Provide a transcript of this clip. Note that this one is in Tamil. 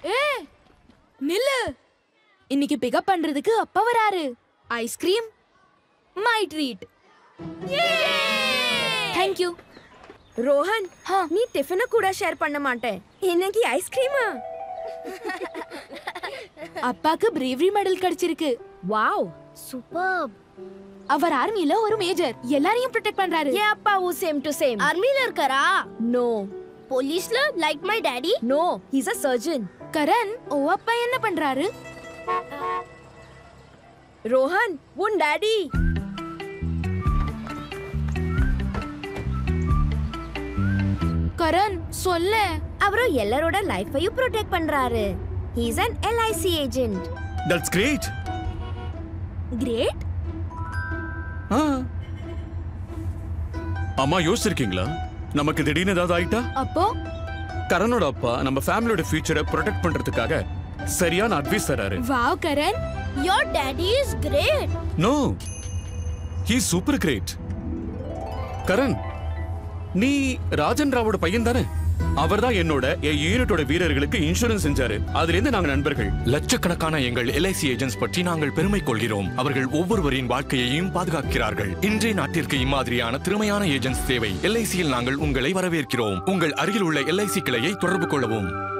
ஏ நில்லு இன்னைக்கு பிக்கப் பண்றதுக்கு அப்பா வராரு ice cream my treat thank you Rohan ஹா. நீ டிஃபனை கூட ஷேர் பண்ண மாட்டேன் இன்னைக்கு ஐஸ்கிரீமா அப்பாக்கு பிரேவரி மெடல் கிடைச்சிருக்கு வாவ் சூப்பர் அவர் ஆர்மில ஒரு மேஜர் எல்லாரையும் ப்ரொடெக்ட் பண்றாரு ஏன் அப்பாவும் சேம் டு சேம் ஆர்மில இருக்காரா நோ போலீஸ்ல like my daddy no he's a surgeon Karan ஓ அப்பா என்ன பண்றாரு ரோஹன் உன் டாடி கரண் சொல்ல அவரும் எல்லாரோட லைஃபையும் ப்ரொடெக்ட் பண்றாரு he's an LIC agent that's great great அம்மா யோசிச்சிருக்கீங்களா நமக்கு திடீர்னு ஏதாவது ஆயிட்டா அப்போ கரனோட அப்பா நம்ம ஃபேமிலியோட ஃபியூச்சரை ப்ரொடெக்ட் பண்றதுக்காக சரியான அட்வைஸ் தராரு wow Karan your daddy is great no he super great Karan நீ ராஜன் ராவோட பையன் தானே அவர்தான் என்னோட என் யூனிட்டோட வீரர்களுக்கு இன்சூரன்ஸ் செஞ்சாரு அதுல இருந்து நாங்க நண்பர்கள் லட்சக்கணக்கான எங்கள் எல்ஐசி ஏஜென்ட்ஸ் பற்றி நாங்கள் பெருமை கொள்கிறோம் அவர்கள் ஒவ்வொருவரின் வாழ்க்கையையும் பாதுகாக்கிறார்கள் இன்றைய நாட்டிற்கு இம்மாதிரியான திறமையான ஏஜென்ட்ஸ் தேவை எல்ஐசியில் நாங்கள் உங்களை வரவேற்கிறோம் உங்கள் அருகில் உள்ள எல்ஐசி கிளையை தொடர்பு கொள்ளவும்